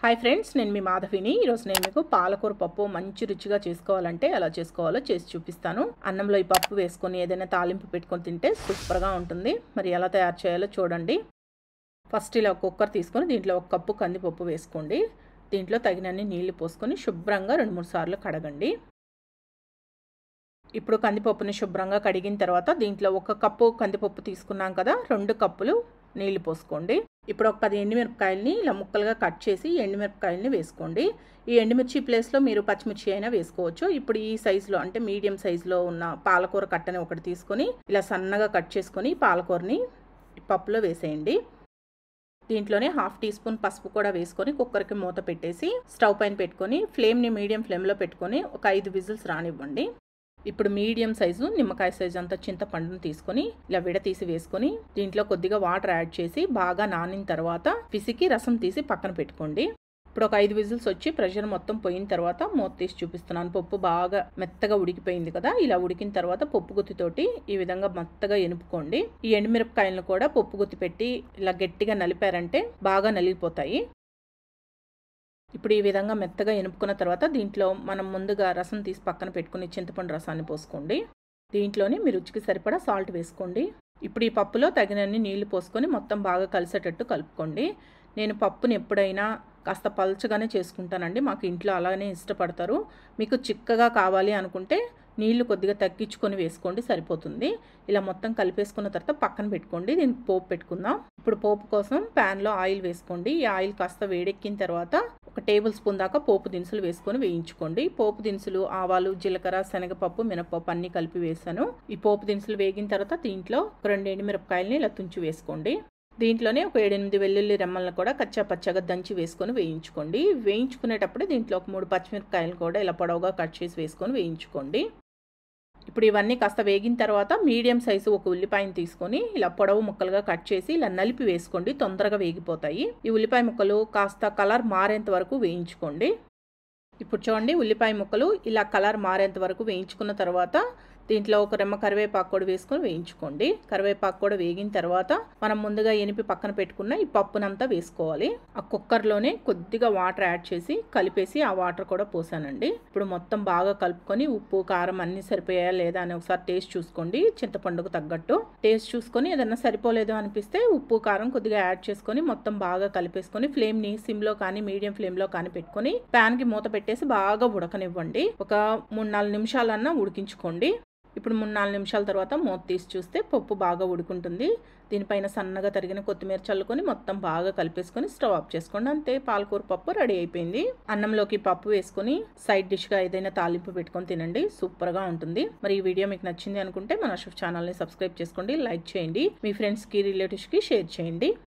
hi friends నేను మీ మాధవిని ఈరోజు నేను మీకు పాలకూర పప్పు మంచి రుచిగా చేసుకోవాలంటే ఎలా చేసుకోవాలో చేసి చూపిస్తాను అన్నంలో ఈ పప్పు వేసుకొని ఏదైనా తాలింపు పెట్టుకొని తింటే సూపర్గా ఉంటుంది మరి ఎలా తయారు చేయాలో చూడండి ఫస్ట్ ఇలా ఒక కుక్కర్ తీసుకొని దీంట్లో ఒక కప్పు కందిపప్పు వేసుకోండి దీంట్లో తగినన్ని నీళ్లు పోసుకొని శుభ్రంగా రెండు మూడు సార్లు కడగండి ఇప్పుడు కందిపప్పుని శుభ్రంగా కడిగిన తర్వాత దీంట్లో ఒక కప్పు కందిపప్పు తీసుకున్నాం కదా రెండు కప్పులు నీళ్లు పోసుకోండి ఇప్పుడు ఒక పది ఎండుమిరపకాయలని ఇలా ముక్కలుగా కట్ చేసి ఎండుమిరపకాయలని వేసుకోండి ఈ ఎండుమిర్చి ప్లేస్లో మీరు పచ్చిమిర్చి అయినా వేసుకోవచ్చు ఇప్పుడు ఈ సైజులో అంటే మీడియం సైజులో ఉన్న పాలకూర కట్టని ఒకటి తీసుకొని ఇలా సన్నగా కట్ చేసుకొని పాలకూరని పప్పులో వేసేయండి దీంట్లోనే హాఫ్ టీ స్పూన్ పసుపు కూడా వేసుకొని కుక్కర్కి మూత పెట్టేసి స్టవ్ పైన పెట్టుకొని ఫ్లేమ్ని మీడియం ఫ్లేమ్లో పెట్టుకొని ఒక ఐదు విజిల్స్ రానివ్వండి ఇప్పుడు మీడియం సైజు నిమ్మకాయ సైజు అంత చింతపండును తీసుకొని ఇలా విడతీసి వేసుకొని దీంట్లో కొద్దిగా వాటర్ యాడ్ చేసి బాగా నానిన తర్వాత పిసికి రసం తీసి పక్కన పెట్టుకోండి ఇప్పుడు ఒక ఐదు విజిల్స్ వచ్చి ప్రెషర్ మొత్తం పోయిన తర్వాత మూత తీసి చూపిస్తున్నాను పప్పు బాగా మెత్తగా ఉడికిపోయింది కదా ఇలా ఉడికిన తర్వాత పప్పు గుత్తితోటి ఈ విధంగా మెత్తగా ఎనుపుకోండి ఈ ఎండుమిరపకాయలను కూడా పప్పు గుత్తి పెట్టి ఇలా గట్టిగా నలిపారంటే బాగా నలిగిపోతాయి ఇప్పుడు ఈ విధంగా మెత్తగా ఎనుపుకున్న తర్వాత దీంట్లో మనం ముందుగా రసం తీసి పక్కన పెట్టుకుని చింతపండు రసాన్ని పోసుకోండి దీంట్లోనే మీ రుచికి సరిపడా సాల్ట్ వేసుకోండి ఇప్పుడు ఈ పప్పులో తగినన్ని నీళ్లు పోసుకొని మొత్తం బాగా కలిసేటట్టు కలుపుకోండి నేను పప్పుని ఎప్పుడైనా కాస్త పల్చగానే చేసుకుంటానండి మాకు ఇంట్లో అలానే ఇష్టపడతారు మీకు చిక్కగా కావాలి అనుకుంటే నీళ్లు కొద్దిగా తగ్గించుకొని వేసుకోండి సరిపోతుంది ఇలా మొత్తం కలిపేసుకున్న తర్వాత పక్కన పెట్టుకోండి దీనికి పోపు పెట్టుకుందాం ఇప్పుడు పోపు కోసం ప్యాన్లో ఆయిల్ వేసుకోండి ఈ ఆయిల్ కాస్త వేడెక్కిన తర్వాత ఒక టేబుల్ స్పూన్ దాకా పోపు దినుసులు వేసుకొని వేయించుకోండి పోపు దినుసులు ఆవాలు జీలకర్ర శనగపప్పు మినపప్పు అన్ని కలిపి వేసాను ఈ పోపు దినుసులు వేగిన తర్వాత దీంట్లో రెండు ఎండుమిరపకాయలని ఇలా తుంచి వేసుకోండి దీంట్లోనే ఒక ఏడెనిమిది వెల్లుల్లి రెమ్మలను కూడా కచ్చా పచ్చగా దంచి వేసుకొని వేయించుకోండి వేయించుకునేటప్పుడు దీంట్లో ఒక మూడు పచ్చిమిరపకాయలు కూడా ఇలా పొడవుగా కట్ చేసి వేసుకొని వేయించుకోండి ఇప్పుడు ఇవన్నీ కాస్త వేగిన తర్వాత మీడియం సైజు ఒక ఉల్లిపాయను తీసుకొని ఇలా పొడవు ముక్కలుగా కట్ చేసి ఇలా నలిపి వేసుకోండి తొందరగా వేగిపోతాయి ఈ ఉల్లిపాయ ముక్కలు కాస్త కలర్ మారేంత వరకు వేయించుకోండి ఇప్పుడు చూడండి ఉల్లిపాయ ముక్కలు ఇలా కలర్ మారేంత వరకు వేయించుకున్న తర్వాత దీంట్లో ఒక రెమ్మ కరివేపాకు కూడా వేసుకొని వేయించుకోండి కరివేపాకు కూడా వేగిన తర్వాత మనం ముందుగా ఎనిపి పక్కన పెట్టుకున్న ఈ పప్పునంతా వేసుకోవాలి ఆ కుక్కర్లోనే కొద్దిగా వాటర్ యాడ్ చేసి కలిపేసి ఆ వాటర్ కూడా పోసానండి ఇప్పుడు మొత్తం బాగా కలుపుకొని ఉప్పు కారం అన్ని సరిపోయాయా లేదా అని ఒకసారి టేస్ట్ చూసుకోండి చింతపండుకు తగ్గట్టు టేస్ట్ చూసుకొని ఏదన్నా సరిపోలేదు అనిపిస్తే ఉప్పు కారం కొద్దిగా యాడ్ చేసుకొని మొత్తం బాగా కలిపేసుకొని ఫ్లేమ్ని సిమ్లో కానీ మీడియం ఫ్లేమ్లో కానీ పెట్టుకొని ప్యాన్కి మూత పెట్టేసి బాగా ఉడకనివ్వండి ఒక మూడు నాలుగు నిమిషాలన్నా ఉడికించుకోండి ఇప్పుడు మూడు నాలుగు నిమిషాల తర్వాత మూత తీసి చూస్తే పప్పు బాగా ఉడుకుంటుంది దీనిపైన సన్నగా తరిగిన కొత్తిమీర చల్లుకొని మొత్తం బాగా కలిపేసుకొని స్టవ్ ఆఫ్ చేసుకోండి అంతే పాలకూర పప్పు రెడీ అయిపోయింది అన్నంలోకి పప్పు వేసుకొని సైడ్ డిష్గా ఏదైనా తాలింపు పెట్టుకొని తినండి సూపర్గా ఉంటుంది మరి ఈ వీడియో మీకు నచ్చింది అనుకుంటే మన షెఫ్ ఛానల్ని సబ్స్క్రైబ్ చేసుకోండి లైక్ చేయండి మీ ఫ్రెండ్స్కి రిలేటివ్స్కి షేర్ చేయండి